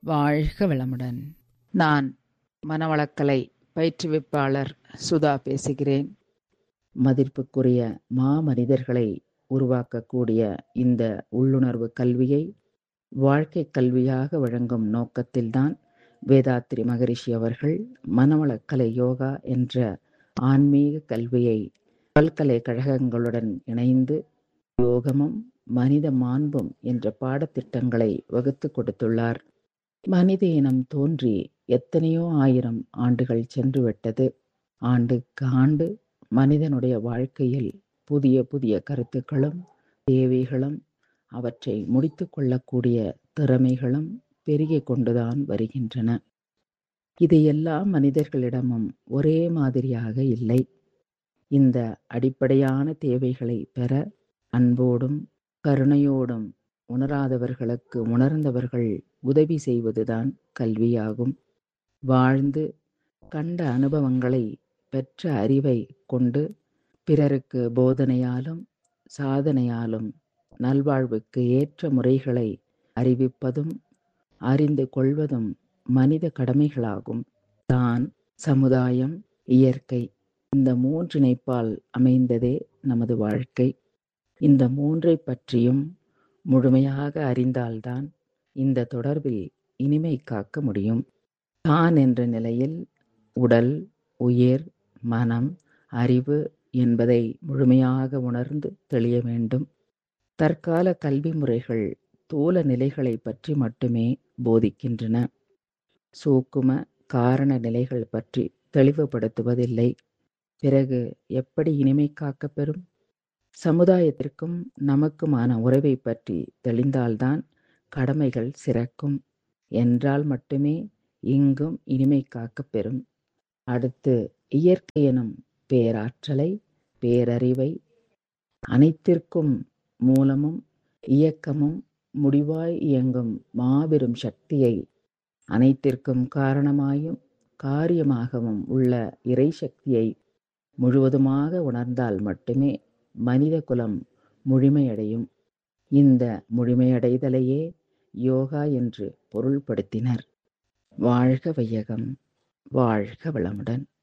வாழ்க வளமுடன் நான் மனவளக்கலை பயிற்றுவிப்பாளர் சுதா பேசுகிறேன் மதிப்புக்குரிய மாமனிதர்களை உருவாக்கக்கூடிய இந்த உள்ளுணர்வு கல்வியை வாழ்க்கை கல்வியாக வழங்கும் நோக்கத்தில்தான் வேதாத்ரி மகரிஷி அவர்கள் மனவளக்கலை யோகா என்ற ஆன்மீக கல்வியை பல்கலைக்கழகங்களுடன் இணைந்து யோகமும் மனித மாண்பும் என்ற பாடத்திட்டங்களை வகுத்து கொடுத்துள்ளார் மனித இனம் தோன்றி எத்தனையோ ஆயிரம் ஆண்டுகள் சென்று விட்டது ஆண்டுக்கு ஆண்டு மனிதனுடைய வாழ்க்கையில் புதிய புதிய கருத்துக்களும் தேவைகளும் அவற்றை முடித்து கொள்ளக்கூடிய திறமைகளும் பெருகிக் கொண்டுதான் வருகின்றன இது எல்லா மனிதர்களிடமும் ஒரே மாதிரியாக இல்லை இந்த அடிப்படையான தேவைகளை பெற அன்போடும் கருணையோடும் உணராதவர்களுக்கு உணர்ந்தவர்கள் உதவி செய்வதுதான் கல்வியாகும் வாழ்ந்து கண்ட அனுபவங்களை பெற்ற அறிவை கொண்டு பிறருக்கு போதனையாலும் சாதனையாலும் நல்வாழ்வுக்கு ஏற்ற முறைகளை அறிவிப்பதும் அறிந்து கொள்வதும் மனித கடமைகளாகும் தான் சமுதாயம் இயற்கை இந்த மூன்றிணைப்பால் அமைந்ததே நமது வாழ்க்கை இந்த மூன்றை பற்றியும் முழுமையாக அறிந்தால்தான் இந்த தொடர்பில் இனிமை காக்க முடியும் தான் என்ற நிலையில் உடல் உயிர் மனம் அறிவு என்பதை முழுமையாக உணர்ந்து தெளிய வேண்டும் தற்கால கல்வி முறைகள் தூல நிலைகளை பற்றி மட்டுமே போதிக்கின்றன சூக்கும காரண நிலைகள் பற்றி தெளிவுபடுத்துவதில்லை பிறகு எப்படி இனிமை காக்கப்பெறும் சமுதாயத்திற்கும் நமக்குமான உறவை பற்றி தெளிந்தால்தான் கடமைகள் சிறக்கும் என்றால் மட்டுமே இங்கும் இனிமை காக்கப்பெறும் அடுத்து இயற்கை எனும் பேராற்றலை பேரறிவை அனைத்திற்கும் மூலமும் இயக்கமும் முடிவாய் இயங்கும் மாபெரும் சக்தியை அனைத்திற்கும் காரணமாயும் காரியமாகவும் உள்ள இறை சக்தியை முழுவதுமாக உணர்ந்தால் மட்டுமே மனித குலம் முழுமையடையும் இந்த முழுமையடைதலையே யோகா என்று பொருள்படுத்தினர் வாழ்க வையகம் வாழ்க வளமுடன்